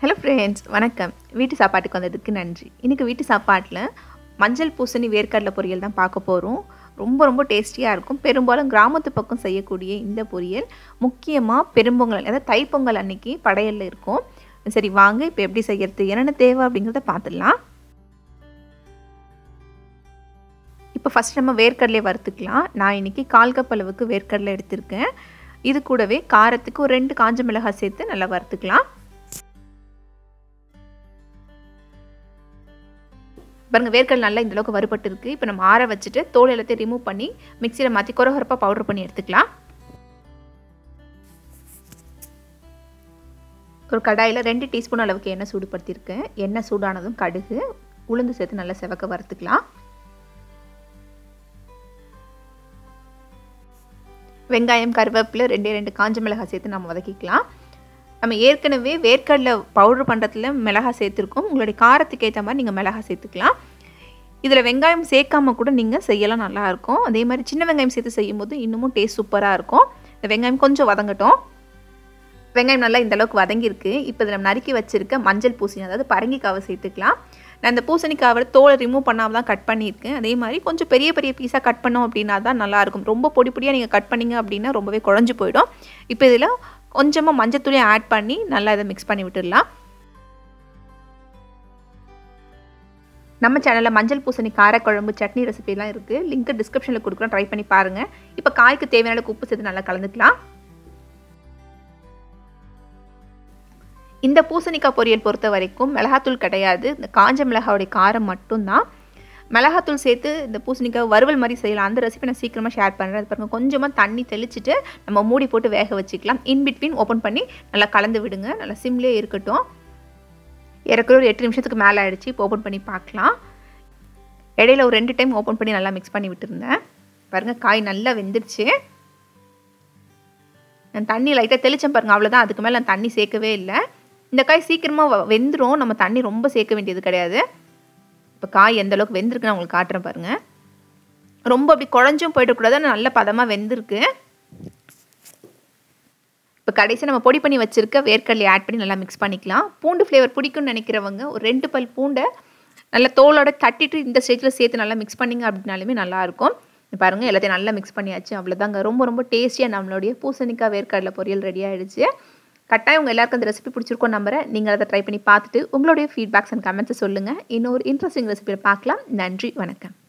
hello friends வணக்கம் வீட்டு சாப்பாட்டுக்கு வந்ததுக்கு நன்றி இன்றைக்கி வீட்டு சாப்பாட்டில் மஞ்சள் பூசணி வேர்க்கடலை பொரியல் தான் பார்க்க போகிறோம் ரொம்ப ரொம்ப டேஸ்டியாக இருக்கும் பெரும்பாலும் கிராமத்து பக்கம் செய்யக்கூடிய இந்த பொரியல் முக்கியமாக பெரும்பொங்கல் அதாவது தைப்பொங்கல் அன்னைக்கு படையலில் இருக்கும் சரி வாங்க இப்போ எப்படி செய்யறது என்னென்ன தேவை அப்படிங்கிறத பார்த்துடலாம் இப்போ ஃபஸ்ட் நம்ம வேர்க்கடலை வறுத்துக்கலாம் நான் இன்றைக்கி கால் கப் அளவுக்கு வேர்க்கடலை எடுத்திருக்கேன் இது கூடவே காரத்துக்கு ஒரு ரெண்டு காஞ்ச மிளகாய் சேர்த்து நல்லா வறுத்துக்கலாம் பாருங்க வேர்க்கடல் நல்லா இந்த அளவுக்கு வறுபட்டு இருக்கு இப்போ நம்ம ஆற வச்சுட்டு தோல் எல்லாத்தையும் ரிமூவ் பண்ணி மிக்சியில் மாற்றி கொரகொரப்பாக பவுடர் பண்ணி எடுத்துக்கலாம் ஒரு கடாயில் ரெண்டு டீஸ்பூன் அளவுக்கு எண்ணெய் சூடுபடுத்தியிருக்கேன் எண்ணெய் சூடானதும் கடுகு உளுந்து சேர்த்து நல்லா செவக்க வறுத்துக்கலாம் வெங்காயம் கருவேப்பிலை ரெண்டே ரெண்டு காஞ்ச மிளகாய் சேர்த்து நம்ம வதக்கிக்கலாம் நம்ம ஏற்கனவே வேர்க்கடலை பவுடர் பண்ணுறதுல மிளகாய் சேர்த்துருக்கோம் உங்களுடைய காரத்துக்கு ஏற்ற மாதிரி நீங்கள் மிளகாய் சேர்த்துக்கலாம் இதில் வெங்காயம் சேர்க்காம கூட நீங்கள் செய்யலாம் நல்லாயிருக்கும் அதே மாதிரி சின்ன வெங்காயம் சேர்த்து செய்யும்போது இன்னமும் டேஸ்ட் சூப்பராக இருக்கும் இந்த வெங்காயம் கொஞ்சம் வதங்கட்டும் வெங்காயம் நல்லா இந்த அளவுக்கு வதங்கியிருக்கு இப்போ இதில் நம்ம நறுக்கி வச்சுருக்க மஞ்சள் பூசணி அதாவது பரங்கிக்காவை சேர்த்துக்கலாம் நான் இந்த பூசணிக்காவை தோலை ரிமூவ் பண்ணாமல் தான் கட் பண்ணியிருக்கேன் அதே மாதிரி கொஞ்சம் பெரிய பெரிய பீஸாக கட் பண்ணோம் அப்படின்னா தான் நல்லாயிருக்கும் ரொம்ப பொடி பொடியாக நீங்கள் கட் பண்ணிங்க அப்படின்னா ரொம்பவே குழஞ்சு போயிடும் இப்போ இதில் கொஞ்சமாக மஞ்சத்தூளையும் ஆட் பண்ணி நல்லா இதை மிக்ஸ் பண்ணி விட்டுடலாம் நம்ம சேனலில் மஞ்சள் பூசணி காரக்குழம்பு சட்னி ரெசிபிலாம் இருக்குது லிங்க் டிஸ்கிரிப்ஷனில் கொடுக்குறோம் ட்ரை பண்ணி பாருங்கள் இப்போ காய்க்கு தேவையான அளவுக்கு உப்பு சேர்த்து நல்லா கலந்துக்கலாம் இந்த பூசணிக்காய் பொரியல் பொறுத்த வரைக்கும் மிளகாத்தூள் கிடையாது இந்த காஞ்ச மிளகாவுடைய காரம் மட்டும்தான் மிளகாத்தூள் சேர்த்து இந்த பூசணிக்காய் வறுவல் மாதிரி செய்யலாம் அந்த ரெசிபி நான் சீக்கிரமாக ஷேர் பண்ணுறேன் அது பாருங்கள் கொஞ்சமாக தண்ணி தெளிச்சுட்டு நம்ம மூடி போட்டு வேக வச்சுக்கலாம் இன் பிட்வீன் ஓப்பன் பண்ணி நல்லா கலந்து விடுங்க நல்லா சிம்லேயே இருக்கட்டும் இறக்குற ஒரு எட்டு நிமிஷத்துக்கு மேலே ஆகிடுச்சு இப்போ ஓப்பன் பண்ணி பார்க்கலாம் இடையில ஒரு ரெண்டு டைம் ஓப்பன் பண்ணி நல்லா மிக்ஸ் பண்ணி விட்டுருந்தேன் பாருங்கள் காய் நல்லா வெந்துருச்சு நான் தண்ணி லைட்டாக தெளிச்சேன் பாருங்கள் அவ்வளோதான் அதுக்கு மேலே நான் தண்ணி சேர்க்கவே இல்லை இந்த காய் சீக்கிரமாக வெந்துடும் நம்ம தண்ணி ரொம்ப சேர்க்க வேண்டியது கிடையாது இப்போ காய் எந்த அளவுக்கு வெந்திருக்கு நான் உங்களுக்கு காட்டுறேன் பாருங்கள் ரொம்ப அப்படி குழஞ்சும் போயிடக்கூடாது நல்ல பதமாக வெந்திருக்கு இப்போ கடைசி நம்ம பொடி பண்ணி வச்சுருக்க வேர்க்கடலை ஆட் பண்ணி நல்லா மிக்ஸ் பண்ணிக்கலாம் பூண்டு ஃப்ளேவர் பிடிக்கும்னு நினைக்கிறவங்க ஒரு ரெண்டு பல் பூண்டை நல்லா தோலோட தட்டிட்டு இந்த ஸ்டேஜில் சேர்த்து நல்லா மிக்ஸ் பண்ணிங்க அப்படின்னாலுமே நல்லாயிருக்கும் பாருங்கள் எல்லாத்தையும் நல்லா மிக்ஸ் பண்ணியாச்சு அவ்வளோதாங்க ரொம்ப ரொம்ப டேஸ்டியாக நம்மளுடைய பூசணிக்காய் வேர்க்கடலை பொரியல் ரெடி ஆகிடுச்சு கட்டாயம் உங்கள் எல்லாருக்கும் அந்த ரெசிபி பிடிச்சிருக்கோம் நம்புறேன் நீங்கள் அதை ட்ரை பண்ணி பார்த்துட்டு உங்களுடைய ஃபீட்பேக்ஸ் அண்ட் கமெண்ட்ஸை சொல்லுங்கள் இன்னொரு இன்ட்ரெஸ்டிங் ரெசிபியில் பார்க்கலாம் நன்றி வணக்கம்